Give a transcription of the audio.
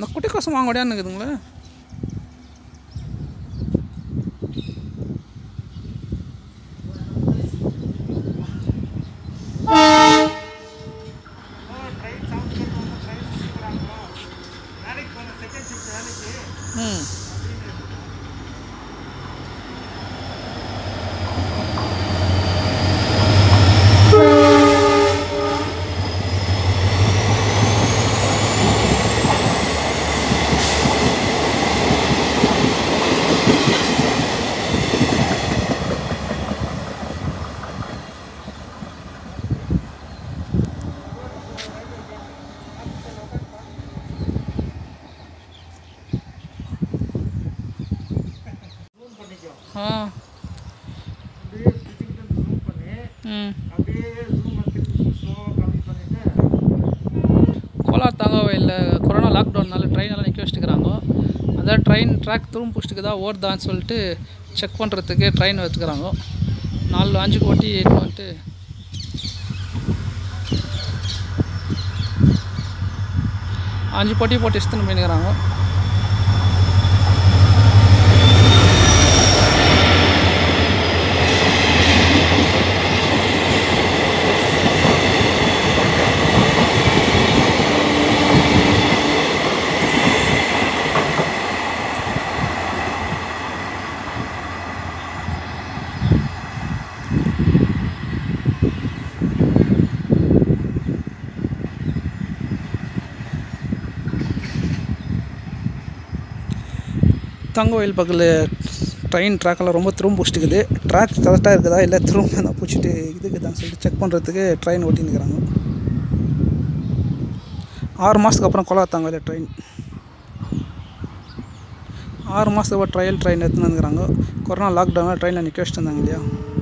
அந்த குட்டி கோசம் வாங்க முடியாதுங்குதுங்களே ட்ரெயின் சவுண்ட் கேட்கும் ட்ரெயின் சுற்றுறாங்க வேலைக்கு போன செகண்ட் ஷிஃப்ட் வேலைக்கு ம் ஜூம் பண்ணிக்கோ ஆ அப்படியே பிடிச்சிக்கிட்டு ஜூம் பண்ணி ம் அப்படியே ஜூம் திருப்பி ஸ்லோவாக கம்மி பண்ணிட்டு கோலார் தாங்கவையில் கொரோனா லாக்டவுன்னால ட்ரெயின் எல்லாம் நிற்க வச்சுட்டுக்கிறாங்க அதான் ட்ரெயின் ட்ராக் திரும்ப பிடிச்சிட்டுக்குதா ஓடுதான்னு சொல்லிட்டு செக் பண்ணுறதுக்கு ட்ரெயின் வச்சுக்கிறாங்க நாலு அஞ்சு கோட்டி எட்டு வந்துட்டு அஞ்சு போட்டி போட்டு இஸ்துன்னு போயினுக்கிறாங்க தங்கவயல் பக்கத்தில் ட்ரெயின் ட்ராக்கெல்லாம் ரொம்ப திரும்ப பிடிச்சிட்டுக்குது ட்ராக் கரெக்டாக இருக்குதா இல்லை திரும்ப தான் பிடிச்சிட்டு இதுக்குதான்னு சொல்லிட்டு செக் பண்ணுறதுக்கு ட்ரெயின் ஓட்டினுக்கிறாங்க ஆறு மாதத்துக்கு அப்புறம் கோலார் தாங்கவையில் ட்ரெயின் ஆறு மாதத்துக்கு அப்புறம் ட்ரையல் ட்ரெயின் எடுத்துன்னு வந்துக்கிறாங்க கொரோனா லாக்டவுனில் ட்ரெயினில் நிற்க வச்சுட்டு இருந்தாங்க இல்லையா